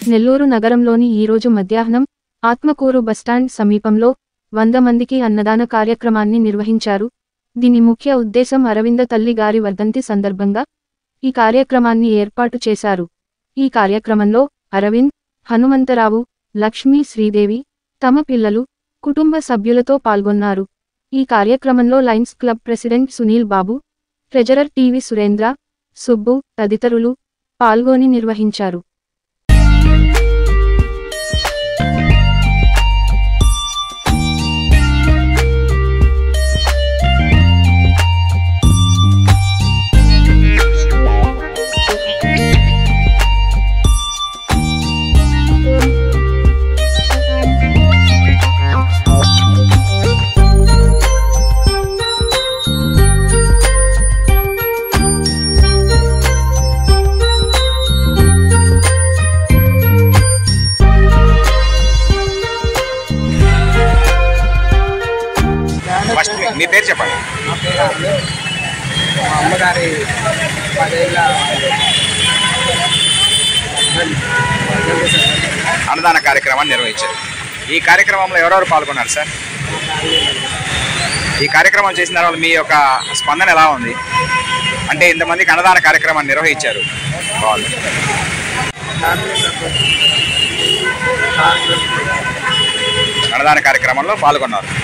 నెల్లూరు నగరంలోని ఈరోజు మధ్యాహ్నం ఆత్మకూరు బస్టాండ్ సమీపంలో వంద మందికి అన్నదాన కార్యక్రమాన్ని నిర్వహించారు దీని ముఖ్య ఉద్దేశం అరవింద తల్లి గారి వర్ధంతి సందర్భంగా ఈ కార్యక్రమాన్ని ఏర్పాటు చేశారు ఈ కార్యక్రమంలో అరవింద్ హనుమంతరావు లక్ష్మీ శ్రీదేవి తమ పిల్లలు కుటుంబ సభ్యులతో పాల్గొన్నారు ఈ కార్యక్రమంలో lions club president Sunil Babu treasurer TV Surendra Subbu తదితరులు పాల్గొని నిర్వహించారు ఫస్ట్ మీ- మీ పేరు చెప్పండి నా పేరు అల్లు. మా అమ్మగారి పదేళ్ళ అన్నదాన కార్యక్రమాన్ని నిర్వహించారు ఈ కార్యక్రమంలో ఎవరెవరు పాల్గొన్నారు సార్ ఈ కార్యక్రమం చేసిన తర్వాత మీ యొక్క స్పందన ఎలా ఉంది అంటే ఇంతమందికి అన్నదాన కార్యక్రమాన్ని నిర్వహించారు బాగుంది అన్నదాన కార్యక్రమంలో పాల్గొన్నారు